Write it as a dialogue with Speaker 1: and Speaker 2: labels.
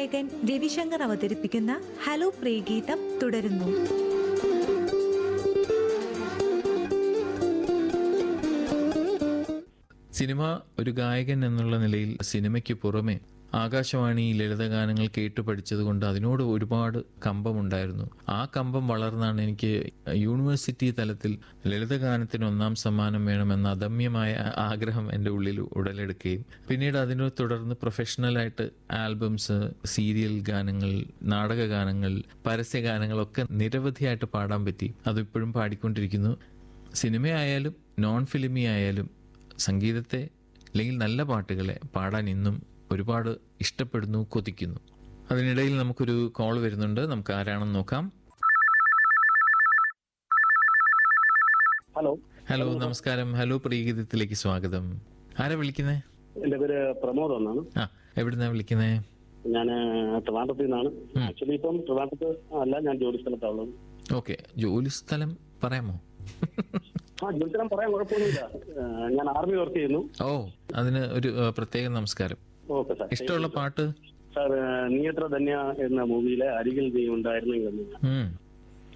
Speaker 1: ഗായകൻ രവിശങ്കർ അവതരിപ്പിക്കുന്ന ഹലോ പ്രിയഗീതം തുടരുന്നു
Speaker 2: സിനിമ ഒരു ഗായകൻ എന്നുള്ള നിലയിൽ സിനിമയ്ക്ക് പുറമെ ആകാശവാണി ലളിതഗാനങ്ങൾ കേട്ടു പഠിച്ചതുകൊണ്ട് അതിനോട് ഒരുപാട് കമ്പമുണ്ടായിരുന്നു ആ കമ്പം വളർന്നാണ് എനിക്ക് യൂണിവേഴ്സിറ്റി തലത്തിൽ ലളിതഗാനത്തിന് ഒന്നാം സമ്മാനം വേണമെന്ന അദമ്യമായ ആഗ്രഹം എൻ്റെ ഉള്ളിൽ ഉടലെടുക്കുകയും പിന്നീട് അതിനെ തുടർന്ന് പ്രൊഫഷണലായിട്ട് ആൽബംസ് സീരിയൽ ഗാനങ്ങൾ നാടക ഗാനങ്ങൾ പരസ്യഗാനങ്ങളൊക്കെ നിരവധിയായിട്ട് പാടാൻ പറ്റി അതിപ്പോഴും പാടിക്കൊണ്ടിരിക്കുന്നു സിനിമയായാലും നോൺ ഫിലിമി ആയാലും സംഗീതത്തെ അല്ലെങ്കിൽ നല്ല പാട്ടുകളെ പാടാൻ ഇന്നും ഒരുപാട് ഇഷ്ടപ്പെടുന്നു കൊതിക്കുന്നു അതിനിടയിൽ നമുക്കൊരു കോൾ വരുന്നുണ്ട് നമുക്ക് ആരാണെന്ന് നോക്കാം
Speaker 3: ഹലോ
Speaker 2: ഹലോ നമസ്കാരം ഹലോ പ്രിയഗീതത്തിലേക്ക് സ്വാഗതം ആരാ വിളിക്കുന്നേ
Speaker 3: എന്റെ പേര് പ്രമോദ് എന്നാണ്
Speaker 2: ആ എവിടുന്നാ വിളിക്കുന്നേ
Speaker 3: ഞാൻ ട്രിവാൻഡ്രത്തിൽ നിന്നാണ് ആക്ച്വലി ഇപ്പം ട്രിവാൻഡ്രത്ത് അല്ല ഞാൻ ജോലി സ്ഥലത്താണ് ഉള്ളത്
Speaker 2: ഓക്കെ ജോലി സ്ഥലം പറയാമോ
Speaker 3: ആ ജോലി സ്ഥലം പറയാൻ കുഴപ്പമൊന്നുമില്ല ആ, ഞാൻ ആർമി വർക്ക് ചെയ്യുന്നു
Speaker 2: ഓ അതിന് ഒരു ആ, പ്രത്യേക നമസ്കാരം
Speaker 3: ഓക്കെ സാർ
Speaker 2: ഇഷ്ടമുള്ള പാട്ട്
Speaker 3: സാർ നീ എത്ര ധന്യ എന്ന മൂവിയിലെ അരികിൽ നീ ഉണ്ടായിരുന്നെങ്കിൽ എന്ന്
Speaker 2: ഉം